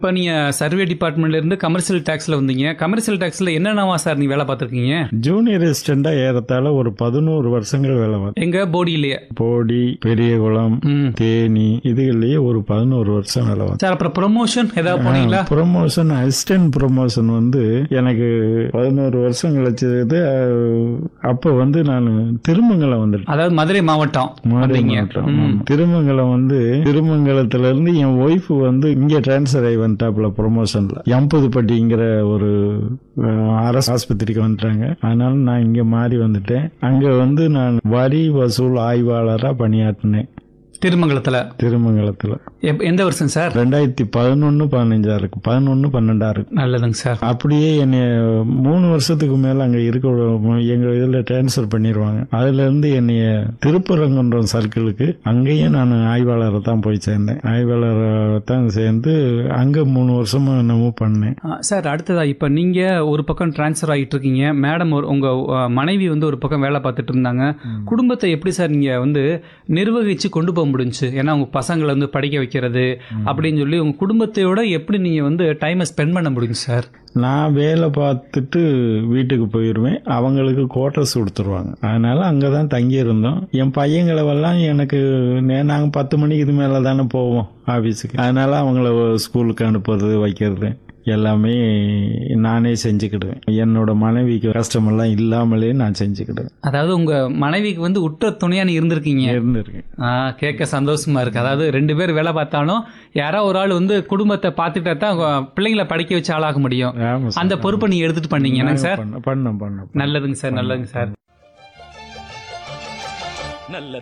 இப்போ நீங்கள் சர்வே டிபார்ட்மெண்ட்ல இருந்து கமர்ஷியல் டேக்ஸில் வந்தீங்க கமர்ஷியல் டேக்ஸில் என்னென்னவா சார் நீங்கள் வேலை பார்த்துருக்கீங்க ஜூனியர் அசிஸ்டண்டா ஏறத்தாழ ஒரு பதினோரு வருஷங்கள் வேலை பார்த்தேன் எங்க போடியிலேயே போடி பெரியகுளம் ம் தேனி இதுகள்லயே ஒரு பதினோரு வருஷம் வேலை பார்த்தேன் சார் அப்புறம் ப்ரொமோஷன் ஏதாவது போனீங்களா ப்ரொமோஷன் அசிஸ்டன்ட் ப்ரொமோஷன் வந்து எனக்கு பதினோரு வருஷம் கழிச்சது அஹ், அப்ப வந்து நான் திருமங்கலம் வந்துட்டேன் அதாவது மதுரை மாவட்டம் மதுரை வந்தீங்க. மாவட்டம். ம். ஆமா. திருமங்கலம் வந்து திருமங்கலத்துல இருந்து என் ஒய்ஃப் வந்து இங்க டிரான்ஸ்ஃபர் ஆகி வந்துட்டாப்புல ப்ரொமோஷன்ல எம்பதுப்பட்டிங்கிற ஒரு அஹ், அரசு ஆஸ்பத்திரிக்கு வந்துட்டாங்க அதனால நான் இங்க மாறி வந்துட்டேன் அங்க வந்து நான் வரி வசூல் ஆய்வாளரா பணியாற்றினேன் திருமங்கலத்தில் திருமங்கலத்துல எப்- எந்த வருஷம் சார் ரெண்டாயிரத்தி பதினொன்னு பதினஞ்சா இருக்கு பதினொன்னு பன்னெண்டா இருக்கு நல்லதுங்க சார் அப்படியே என்னை மூணு வருஷத்துக்கு மேல அங்க இருக்க விட- எங்க இதுல டிரான்ஸ்ஃபர் பண்ணிடுவாங்க அதுல இருந்து என்னைய திருப்பரங்குன்றம் சர்க்கிளுக்கு அங்கேயும் நான் ஆய்வாளரை தான் போய் சேர்ந்தேன் ஆய்வாளரை தான் சேர்ந்து அங்க மூணு வருஷமா என்னமோ பண்ணேன் ஆ, சார் அடுத்ததா இப்போ நீங்கள் ஒரு பக்கம் ட்ரான்ஸ்ஃபர் ஆகிட்டு இருக்கீங்க மேடம் ஒரு உங்கள் மனைவி வந்து ஒரு பக்கம் வேலை பார்த்துட்டு இருந்தாங்க குடும்பத்தை எப்படி சார் நீங்கள் வந்து நிர்வகித்து கொண்டு போக முடிஞ்சுச்சு ஏன்னா உங்கள் பசங்களை வந்து படிக்க வைக்கிறது அப்படின்னு சொல்லி உங்கள் குடும்பத்தையோட எப்படி நீங்கள் வந்து டைமை ஸ்பெண்ட் பண்ண முடியும் சார் நான் வேலை பார்த்துட்டு வீட்டுக்கு போயிடுவேன் அவங்களுக்கு குவார்ட்டர்ஸ் கொடுத்துருவாங்க அதனால அங்கே தான் தங்கி இருந்தோம் என் பையங்களவெல்லாம் எனக்கு நே- நாங்க பத்து மணிக்கு இது மேலே தானே போவோம் ஆஃபீஸுக்கு அதனால அவங்கள ஸ்கூலுக்கு அனுப்புறது வைக்கிறது எல்லாமே நானே செஞ்சுக்கிடுவேன் என்னோட மனைவிக்கு கஷ்டமெல்லாம் இல்லாமலே நான் செஞ்சுக்கிடுவேன் அதாவது உங்கள் மனைவிக்கு வந்து உற்ற துணையாக நீ இருந்திருக்கீங்க இருந்திருக்கேன் ஆ கேட்க சந்தோஷமா இருக்கு அதாவது ரெண்டு பேர் வேலை பார்த்தாலும் யாரோ ஒரு ஆள் வந்து குடும்பத்தை பார்த்துட்டா தான் அவங்க பிள்ளைங்களை படிக்க வச்சு ஆளாக முடியும் ஆமா சார். அந்த பொறுப்பை நீங்க எடுத்துட்டு பண்ணீங்க என்னங்க சார் பண்ண- பண்ணோம் பண்ணோம் நல்லதுங்க சார் நல்லதுங்க சார் நல்ல